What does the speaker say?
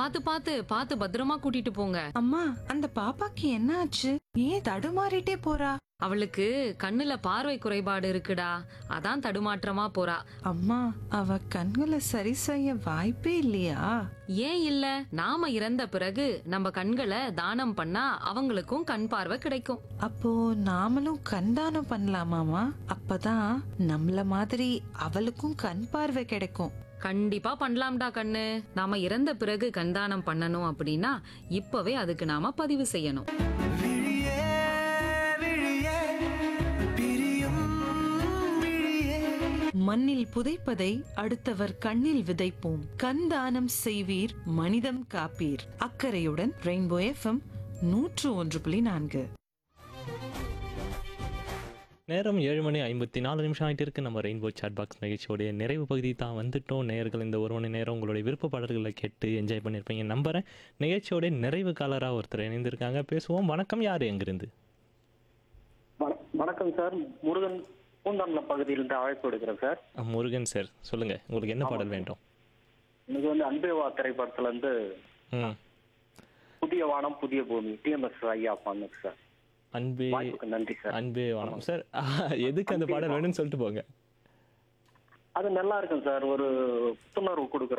பாத்து பாத்து பாத்து பத்திரமா கூட்டிட்டு போங்க அம்மா அந்த பாப்பாக்கு என்ன ஆச்சு ஏன் தடுமாறிட்டே போறா அவளுக்கு கண்ணுல பார்வை குறைபாடு இருக்குடா அதான் தடுமாற்றமா போறா அம்மா அவ கண்களை சரி செய்ய வாய்ப்பே இல்லையா ஏன் இல்ல நாம இறந்த பிறகு நம்ம கண்களை தானம் பண்ணா அவங்களுக்கும் கண் பார்வை கிடைக்கும் அப்போ நாமளும் கண் தானம் பண்ணலாமாமா அப்பதான் நம்மள மாதிரி அவளுக்கும் கண் பார்வை கிடைக்கும் கண்டிப்பா பண்ணலாம்டா கண்ணு நாம இறந்த பிறகு கண்தானம் பண்ணணும் அப்படின்னா இப்பவே அதுக்கு நாம பதிவு செய்யணும் விழியே விழியே பிரியும் விழியே மண்ணில் புதைப்பதை அடுத்தவர் கண்ணில் விதைப்போம் கண் தானம் செய்வீர் மனிதம் காப்பீர் அக்கறையுடன் ரெயின்போ எஃப்எம் நூற்று ஒன்று புள்ளி நான்கு நேரம் ஏழு மணி ஐம்பத்தி நாலு நிமிஷம் ஆகிட்டு இருக்கு நம்ம ரெயின்போ சாட் பாக்ஸ் நிகழ்ச்சியோடைய நிறைவு பகுதி தான் வந்துட்டோம் நேயர்கள் இந்த ஒரு மணி நேரம் உங்களுடைய விருப்ப பாடல்களை கேட்டு என்ஜாய் பண்ணியிருப்பீங்க நம்புறேன் நிகழ்ச்சியோடைய நிறைவு காலராக ஒருத்தர் இணைந்திருக்காங்க பேசுவோம் வணக்கம் யார் எங்கிருந்து வண- வணக்கம் சார் முருகன் பூந்தாமல பகுதியிலிருந்து அழைப்பு எடுக்கிறேன் சார் அஹ், முருகன் சார் சொல்லுங்க உங்களுக்கு என்ன பாடல் வேண்டும் எனக்கு வந்து அன்பேவா திரைப்படத்துல இருந்து ம் புதிய வானம் புதிய பூமி டிஎம்எஸ் ஐயா பண்ணுங்க சார் அன்பே வாய்ப்புக்கு நன்றி சார் அன்பே வணக்கம் சார் ஆஹ், எதுக்கு அந்த பாடல் வேணும்னு சொல்லிட்டு போங்க அது நல்லா இருக்கும் சார் ஒரு புத்துணர்வு கொடுக்குற